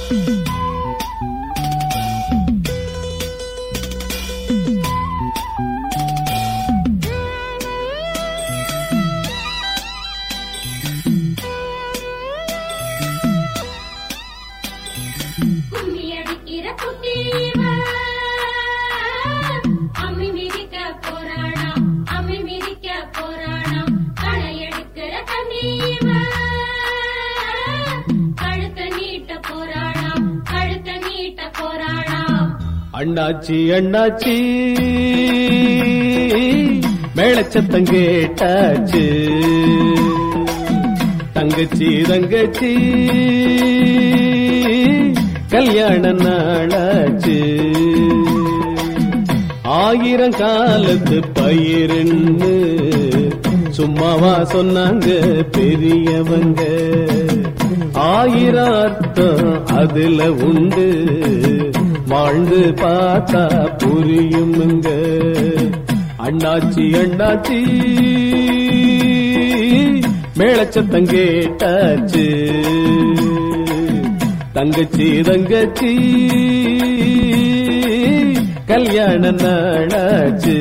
கும்மி அடிக்கிற குட்டி இவ. அம்மி மிதிக்க போறாளாம், அம்மி மிதிக்க போறாளாம். களை எடுக்கிற கன்னி இவ. கழுத்த நீட்ட போறாளாம், கழுத்த நீட்ட போறாளாம். அண்ணாச்சி அண்ணாச்சி மேளச்சத்தம் கேட்டாச்சு தங்கச்சி தங்கச்சி கல்யாண நாளாச்சு ஆயிரம் காலத்து பயிருன்னு சும்மாவா சொன்னாங்க பெரியவங்க ஆயிரம் அர்த்தம் அதுல உண்டு வாழ்ந்து பார்த்தா புரியுமுங்க அண்ணாச்சி அண்ணாச்சி மேளச்சத்தம் கேட்டாச்சு தங்கச்சி தங்கச்சி கல்யாண நாளாச்சு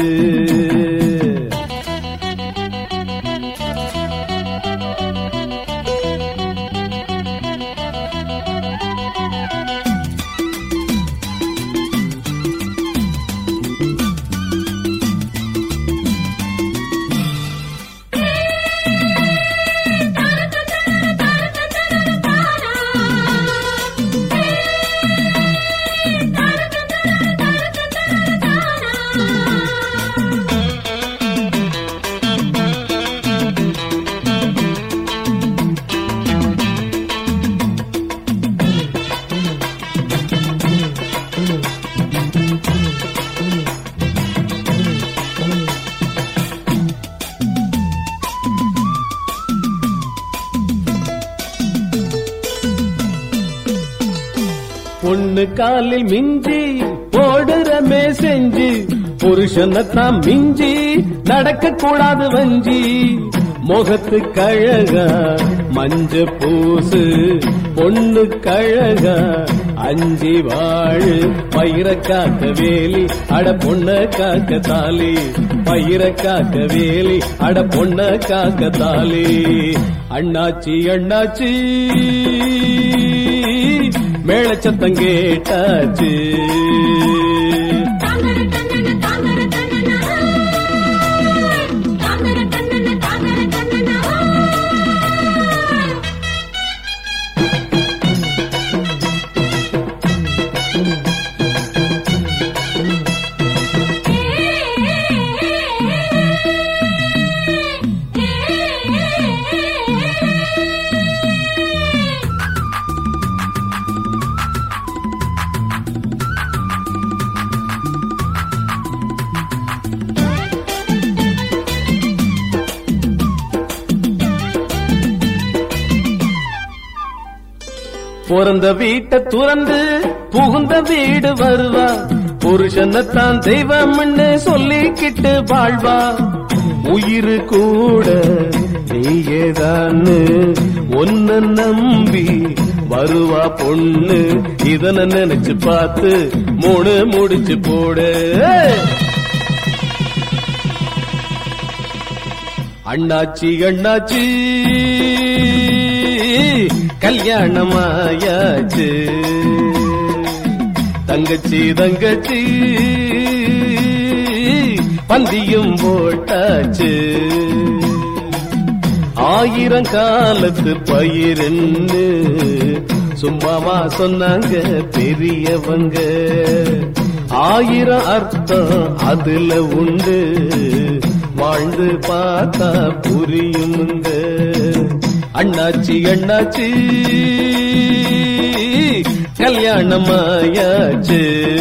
பொண்ணு காலில் மிஞ்சி போடுறமே செஞ்சு புருஷனத்தான் மிஞ்சி நடக்க கூடாது வஞ்சி முகத்து கழகா மஞ்ச பூசு பொண்ணு கழகா அஞ்சி வாழு பயிர காக்க வேலி அட பொண்ண காக்க தாலி பயிர காக்க வேலி அட பொண்ண காக்க தாலி அண்ணாச்சி அண்ணாச்சி மேளச்சத்தம் கேட்டாச்சு தாங்கர கண்ணன, தாங்கர கண்ணன. தாங்கர கண்ணன, தாங்கர கண்ணன. பிறந்த வீட்டை துறந்து புகுந்த வீடு வருவா புருஷனைத்தான் தெய்வம்னு சொல்லிக்கிட்டு வாழ்வா உயிரு கூட நீயேதான்னு ஒன்ன நம்பி வருவா பொண்ணு இதன நினைச்சு பார்த்து மூணு முடிச்சு போடு அண்ணாச்சி அண்ணாச்சி கல்யாணமாயாச்சு தங்கச்சி தங்கச்சி பந்தியும் போட்டாச்சு ஆயிரம் காலத்து பயிருன்னு சும்மாவா சொன்னாங்க பெரியவங்க ஆயிரம் அர்த்தம் அதுல உண்டு வாழ்ந்து பார்த்தா புரியுமுங்க அண்ணாச்சி அண்ணாச்சி கல்யாணமாயாச்சு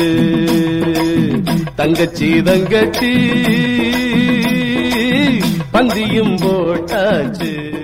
தங்கச்சி தங்கச்சி பந்தியும் போட்டாச்சு